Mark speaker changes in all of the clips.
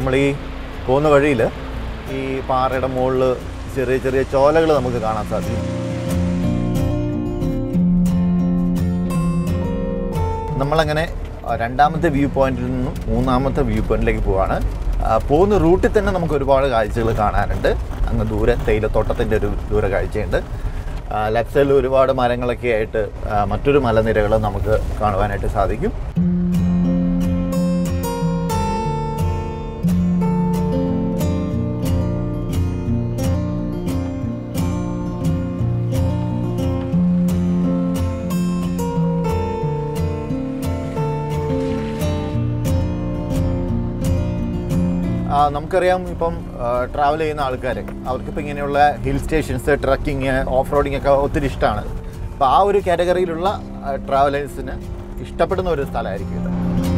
Speaker 1: നമ്മൾ ഈ പോകുന്ന വഴിയിൽ ഈ പാറയുടെ മുകളിൽ ചെറിയ ചെറിയ ചോലകൾ നമുക്ക് കാണാൻ സാധിക്കും നമ്മളങ്ങനെ ആ, രണ്ടാമത്തെ വ്യൂ പോയിന്റിൽ നിന്നും മൂന്നാമത്തെ വ്യൂ പോയിന്റിലേക്ക് പോവാണ് ആ, പോകുന്ന റൂട്ടിൽ തന്നെ നമുക്ക് ഒരുപാട് കാഴ്ചകൾ കാണാനുണ്ട് അങ്ങ് ദൂരെ തേയിലത്തോട്ടത്തിൻ്റെ ഒരു ദൂര കാഴ്ചയുണ്ട് ലെഫ്റ്റ് സൈഡിൽ ഒരുപാട് മരങ്ങളൊക്കെ ആയിട്ട് ആ, മറ്റൊരു മലനിരകൾ നമുക്ക് കാണുവാനായിട്ട് സാധിക്കും ആ, നമുക്കറിയാം ഇപ്പം ട്രാവൽ ചെയ്യുന്ന ആൾക്കാർ അവർക്കിപ്പോൾ ഇങ്ങനെയുള്ള hill stations trekking off roading ഒക്കെ ഒത്തിരി ഇഷ്ടമാണ് അപ്പോൾ ആ ഒരു കാറ്റഗറിയിലുള്ള ട്രാവലേഴ്സിന് ഇഷ്ടപ്പെടുന്ന ഒരു സ്ഥലമായിരിക്കും ഇത്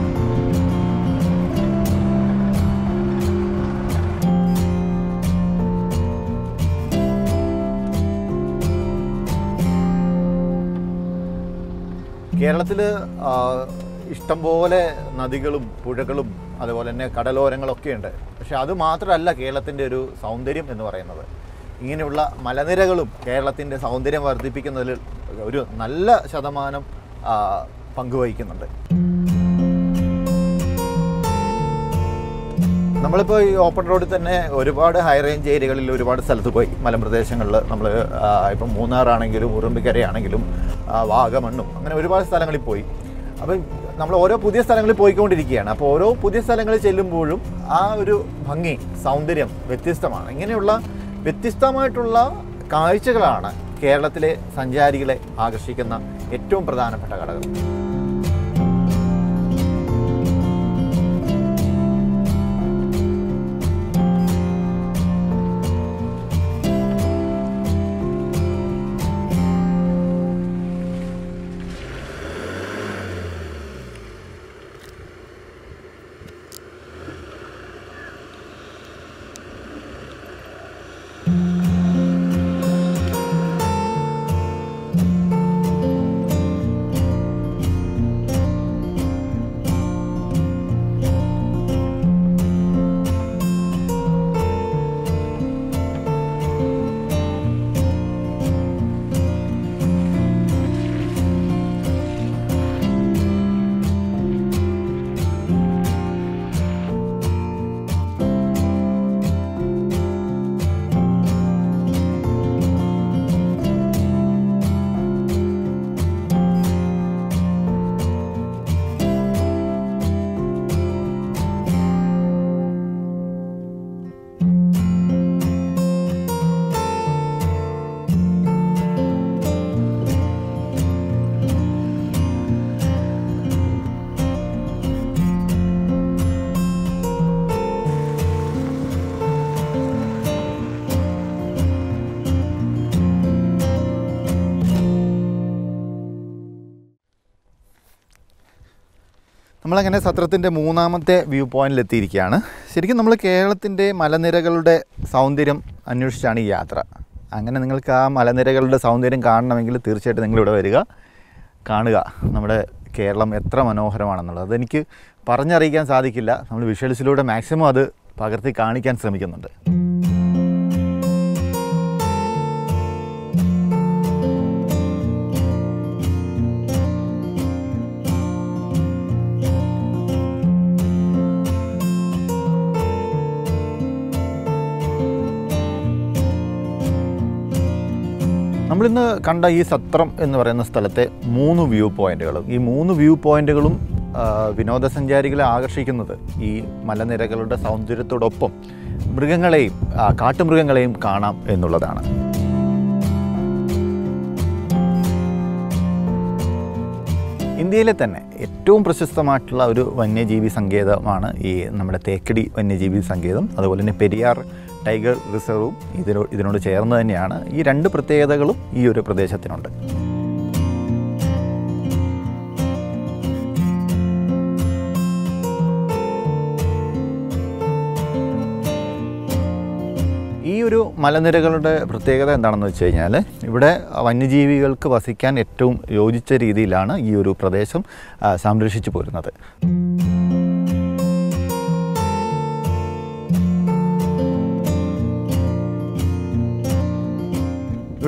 Speaker 1: കേരളത്തിൽ ഇഷ്ടംപോലെ നദികളും പുഴകളും അതുപോലെ തന്നെ കടലോരങ്ങളൊക്കെ ഉണ്ട് പക്ഷെ അത് മാത്രമല്ല കേരളത്തിൻ്റെ ഒരു സൗന്ദര്യം എന്ന് പറയുന്നത് ഇങ്ങനെയുള്ള മലനിരകളും കേരളത്തിൻ്റെ സൗന്ദര്യം വർദ്ധിപ്പിക്കുന്നതിൽ ഒരു നല്ല ശതമാനം ആ, പങ്കുവഹിക്കുന്നുണ്ട് നമ്മളിപ്പോൾ ഈ ഓപ്പൺ റോഡിൽ തന്നെ ഒരുപാട് ഹൈ റേഞ്ച് ഏരിയകളിൽ ഒരുപാട് സ്ഥലത്ത് പോയി മലമ്പ്രദേശങ്ങളിൽ നമ്മൾ ഇപ്പം മൂന്നാറാണെങ്കിലും ഉറുമ്പിക്കരയാണെങ്കിലും ആ, വാഗമണ്ണും അങ്ങനെ ഒരുപാട് സ്ഥലങ്ങളിൽ പോയി അപ്പം നമ്മൾ ഓരോ പുതിയ സ്ഥലങ്ങളിൽ പോയിക്കൊണ്ടിരിക്കുകയാണ് അപ്പോൾ ഓരോ പുതിയ സ്ഥലങ്ങളിൽ ചെല്ലുമ്പോഴും ആ ഒരു ഭംഗി സൗന്ദര്യം വ്യത്യസ്തമാണ് ഇങ്ങനെയുള്ള വ്യത്യസ്തമായിട്ടുള്ള കാഴ്ചകളാണ് കേരളത്തിലെ സഞ്ചാരികളെ ആകർഷിക്കുന്ന ഏറ്റവും പ്രധാനപ്പെട്ട ഘടകം നമ്മളങ്ങനെ സത്രത്തിൻ്റെ മൂന്നാമത്തെ വ്യൂ പോയിന്റിൽ എത്തിയിരിക്കുകയാണ് ശരിക്കും നമ്മൾ കേരളത്തിൻ്റെ മലനിരകളുടെ സൗന്ദര്യം അന്വേഷിച്ചാണ് ഈ യാത്ര അങ്ങനെ നിങ്ങൾക്ക് ആ മലനിരകളുടെ സൗന്ദര്യം കാണണമെങ്കിൽ തീർച്ചയായിട്ടും നിങ്ങളിവിടെ വരിക കാണുക നമ്മുടെ കേരളം എത്ര മനോഹരമാണെന്നുള്ളത് അതെനിക്ക് പറഞ്ഞറിയിക്കാൻ സാധിക്കില്ല നമ്മൾ വിഷ്വൽസിലൂടെ മാക്സിമം അത് പകർത്തി കാണിക്കാൻ ശ്രമിക്കുന്നുണ്ട് നമ്മളിന്ന് കണ്ട ഈ സത്രം എന്ന് പറയുന്ന സ്ഥലത്തെ മൂന്ന് വ്യൂ പോയിന്റുകളും ഈ മൂന്ന് വ്യൂ പോയിന്റുകളും ആ, വിനോദസഞ്ചാരികളെ ആകർഷിക്കുന്നത് ഈ മലനിരകളുടെ സൗന്ദര്യത്തോടൊപ്പം മൃഗങ്ങളെയും ആ, കാട്ടുമൃഗങ്ങളെയും കാണാം എന്നുള്ളതാണ് ഇന്ത്യയിലെ തന്നെ ഏറ്റവും പ്രശസ്തമായിട്ടുള്ള ഒരു വന്യജീവി സങ്കേതമാണ് ഈ നമ്മുടെ തേക്കടി വന്യജീവി സങ്കേതം അതുപോലെ തന്നെ പെരിയാർ ടൈഗർ റിസർവും ഇതിനോട് ഇതിനോട് ചേർന്ന് തന്നെയാണ് ഈ രണ്ട് പ്രത്യേകതകളും ഈ ഒരു പ്രദേശത്തിനുണ്ട് ഈ ഒരു മലനിരകളുടെ പ്രത്യേകത എന്താണെന്ന് വെച്ച് കഴിഞ്ഞാൽ ഇവിടെ വന്യജീവികൾക്ക് വസിക്കാൻ ഏറ്റവും യോജിച്ച രീതിയിലാണ് ഈ ഒരു പ്രദേശം ആ, സംരക്ഷിച്ചു പോരുന്നത്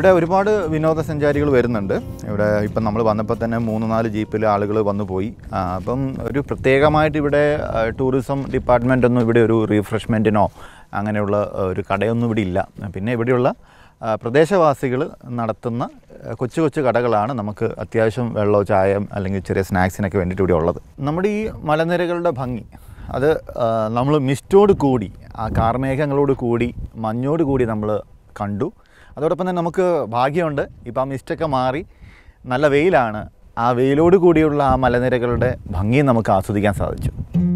Speaker 1: ഇവിടെ ഒരുപാട് വിനോദസഞ്ചാരികൾ വരുന്നുണ്ട് ഇവിടെ ഇപ്പം നമ്മൾ വന്നപ്പോൾ തന്നെ മൂന്ന് നാല് ജീപ്പിൽ ആളുകൾ വന്നു പോയി ആ, അപ്പം ഒരു പ്രത്യേകമായിട്ട് ഇവിടെ ആ, ടൂറിസം ഡിപ്പാർട്ട്മെൻ്റ് ഒന്നും ഇവിടെ ഒരു റീഫ്രഷ്മെൻറ്റിനോ അങ്ങനെയുള്ള ആ, ഒരു കടയൊന്നും ഇവിടെ ഇല്ല പിന്നെ ഇവിടെയുള്ള പ്രദേശവാസികൾ നടത്തുന്ന ആ, കൊച്ചു കൊച്ചു കടകളാണ് നമുക്ക് അത്യാവശ്യം വെള്ളമോ ചായ അല്ലെങ്കിൽ ചെറിയ സ്നാക്സിനൊക്കെ വേണ്ടിയിട്ട് ഇവിടെ ഉള്ളത് നമ്മുടെ ഈ മലനിരകളുടെ ഭംഗി അത് നമ്മൾ മിസ്റ്റോട് കൂടി ആ കാർമേഘങ്ങളോട് കൂടി മഞ്ഞോട് കൂടി നമ്മൾ കണ്ടു അതോടൊപ്പം തന്നെ നമുക്ക് ഭാഗ്യമുണ്ട് ഇപ്പോൾ ആ മിസ്റ്റൊക്കെ മാറി നല്ല വെയിലാണ് ആ വെയിലോട് കൂടിയുള്ള ആ മലനിരകളുടെ ഭംഗി നമുക്ക് ആസ്വദിക്കാൻ സാധിച്ചു